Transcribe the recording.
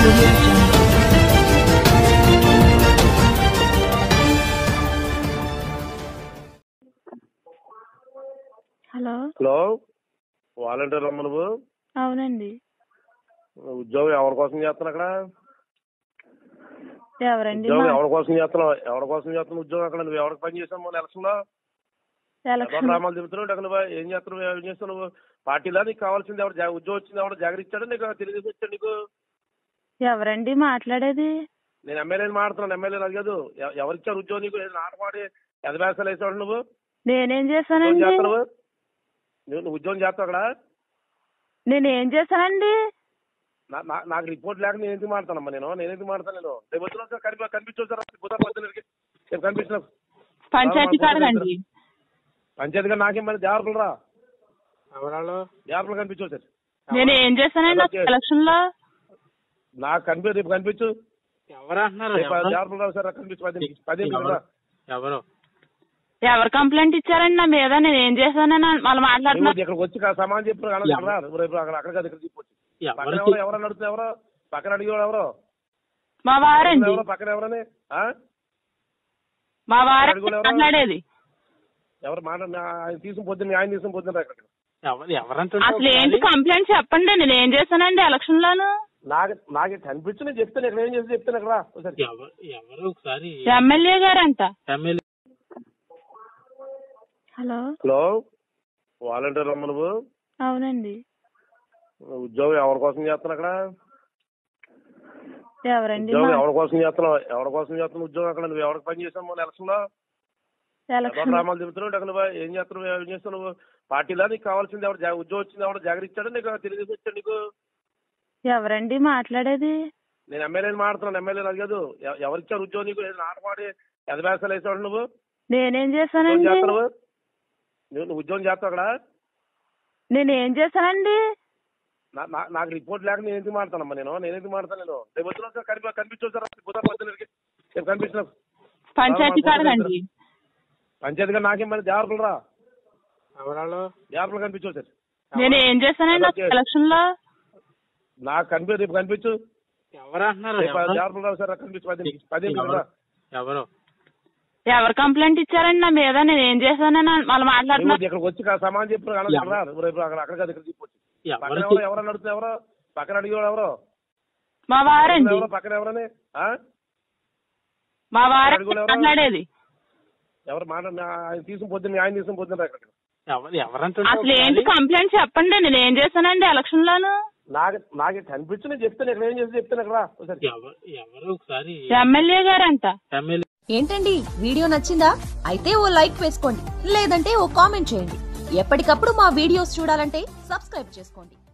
audio jungle. Hello hello volunteer అమ్మ నువ్వు అవునండి ఉద్యోగం ఎవరి కోసం చేస్తున్నావు అక్కడ ఎవరండి ఉద్యోగం మా- ఎవరి కోసం చేస్తున్నావు ఎవరి కోసం చేస్తున్నావు ఉద్యోగం అక్కడ నువ్వు ఎవరికి పని చేసావు మొన్న ఎలక్షన్ లో ఎలక్షన్ డ్రామాలు తిరుగుతున్నావు అక్కడ నువ్వు ఏం చేస్తున్నావు ఏం చేస్తావు నువ్వు పార్టీలో నీకు కావాల్సింది ఎవరు జా- ఉద్యోగం వచ్చింది ఎవరు జాగ్రత్త ఇచ్చాడు నీకు తెలుగుదేశం ఇచ్చాడు నీకు ఎవరండి మాట్లాడేది నేను ఎమ్మెల్యేని మాడుతున్నాను ఎమ్మెల్యే అది కాదు ఎవ- ఎవరిచ్చారు ఉద్యోగం నీకు ఏదో నాటమాడి ఎదవేసాలు వేసాడు నువ్వు నేనేం ఉద్యోగం చేశానండి చేస్తావు నువ్వు నువ్వు నువ్వు ఉద్యోగం చేస్తావు అక్కడ నేనేం చేశానండి నా- నా- నాకు రిపోర్ట్ లేక నేను ఎందుకు మాడతానమ్మా నేను నేను ఎందుకు మాడతాను నేను రేపు వచ్చిన సార్ కనిపి కనిపించు సార్ బుధవారం పొద్దున్నకి రేపు కనిపించిన పంచాయతీ కాడదండి పంచాయతీగా నాకేం మరి జాగ్రత్తలు రా ఎవరాళ్ళు జాగ్రత్తలు కనిపించు సార్ నేను ఏం చేశానండి ఓకే. ఎలక్షన్ లో నాకు కనిపి రేపు కనిపించు ఎవరు అంటున్నారు రేపు ఎవరు? జాగ్రత్తలు రా సార్ కనిపించు పది పది ఎవరు? ఎవరు ఎవరు కంప్లైంట్ ఇచ్చారండి నా మీద నేను ఏం చేశానని వాళ్ళు మాట్లాడుతున్నారు నువ్వు ఇక్కడికి వచ్చి కా- సమాధానం చెప్పు రా అక్కడ రా. రేపు అక్కడ అక్కడ కాదు ఇక్కడ చెప్పొచ్చు పక్కన ఎవరికి ఎవరు ఎవరని అడుగుతుంది ఎవరో పక్కన అడిగేవాడు ఎవరో మా వారండి ఎవరో పక్కన ఎవరని ఆ? మా వారండి అడుగులు ఎవరు? మాట్లాడేది ఎవరు మాట ఆయన తీసుకుని పొద్దున్న ఆయన తీసుకుని పొద్దున్న ఇక్కడ ఎవరు ఎవరంటున్నారు అసలు ఏంటి కంప్లైంట్ చెప్పండి నేను ఏం చేశానండి ఎలక్షన్ లోను నాకు నాకు కనిపించు నేను చెప్తాను ఇక్కడ ఏం చేసి చెప్తాను ఇక్కడ రా ఒకసారి ఎవరు ఎవరు ఒకసారి ఎమ్మెల్యే గారంట ఎమ్మెల్యే హలో హలో వాలంటీర్ అమ్మ నువ్వు అవునండి ఉద్యోగం ఎవరి కోసం చేస్తున్నావు అక్కడ ఎవరండి ఉద్యోగం మా- ఎవరి కోసం చేస్తున్నావు ఎవరి కోసం చేస్తున్నావు ఉద్యోగం అక్కడ నువ్వు ఎవరికి పని చేసావు మొన్న ఎలక్షన్ లో ఎలక్షన్ డ్రామాలు తిరుగుతున్నావు అక్కడ నువ్వు ఏం చేస్తున్నావు ఏం చేస్తావు నువ్వు పార్టీలో నీకు కావాల్సింది ఎవరు జా- ఉద్యోగం వచ్చింది ఎవరు జాగ్రత్త ఇచ్చాడు నీకు తెలుగుదేశం ఇచ్చాడు నీకు ఎవరండి మాట్లాడేది నేను ఎమ్మెల్యేని మాడుతున్నాను ఎమ్మెల్యే అది కాదు ఎవ- ఎవరిచ్చారు ఉద్యోగం నీకు ఏదో నాటమాడి ఎదవేసాలు వేసాడు నువ్వు నేనేం ఉద్యోగం చేశానండి చేస్తావు నువ్వు నువ్వు నువ్వు ఉద్యోగం చేస్తావు అక్కడ నేనేం చేశానండి నా- నా- నాకు రిపోర్ట్ లేక నేను ఎందుకు మాడతానమ్మా నేను నేను ఎందుకు మాడతాను నేను రేపు వచ్చిన సార్ కనిపి కనిపించు సార్ బుధవారం పొద్దున్నకి రేపు కనిపించిన పంచాయతీ కాడదండి పంచాయతీగా నాకేం మరి జాగ్రత్తలు రా ఎవరాళ్ళు జాగ్రత్తలు కనిపించు సార్ నేను ఏం చేశానండి ఓకే. ఎలక్షన్ లో నాకు కనిపి రేపు కనిపించు ఎవరు అంటున్నారు రేపు ఎవరు? జాగ్రత్తలు రా సార్ కనిపించు పది పది ఎవరు? రా ఎవరు ఎవరు కంప్లైంట్ ఇచ్చారండి నా మీద నేను ఏం చేశానని వాళ్ళు నువ్వు మాట్లాడుతున్నారు ఇక్కడికి వచ్చి కా- సమాధానం చెప్పు రా ఇక్కడ రా. రేపు అక్కడ అక్కడ కాదు ఇక్కడ చెప్పొచ్చు పక్కన ఎవరికి ఎవరో ఎవరని అడుగుతుంది ఎవరో పక్కన అడిగేవాడు ఎవరో మా వారండి ఎవరో పక్కన ఎవరని ఆ? మా వారండి అడుగులు ఎవరు? మాట్లాడేది ఎవరు మాట ఆయన తీసుకుని పొద్దున్న ఆయన తీసుకుని పొద్దున్న రా ఇక్కడ ఎవరు ఎవరంటున్నారు అసలు ఏంటి ఒకసారి? కంప్లైంట్ చెప్పండి నేను ఏం చేశానండి ఎలక్షన్ లోను నాకు నాకు కనిపించు నేను చెప్తాను ఇక్కడ ఏం చేసి చెప్తాను ఇక్కడ రా ఒకసారి ఎవరు ఎవరు ఒకసారి ఎమ్మెల్యే గారంట ఎమ్మెల్యే ఏంటండి వీడియో నచ్చిందా అయితే ఓ లైక్ వేసుకోండి లేదంటే ఓ కామెంట్ చేయండి ఎప్పటికప్పుడు మా వీడియోస్ చూడాలంటే సబ్స్క్రైబ్ చేసుకోండి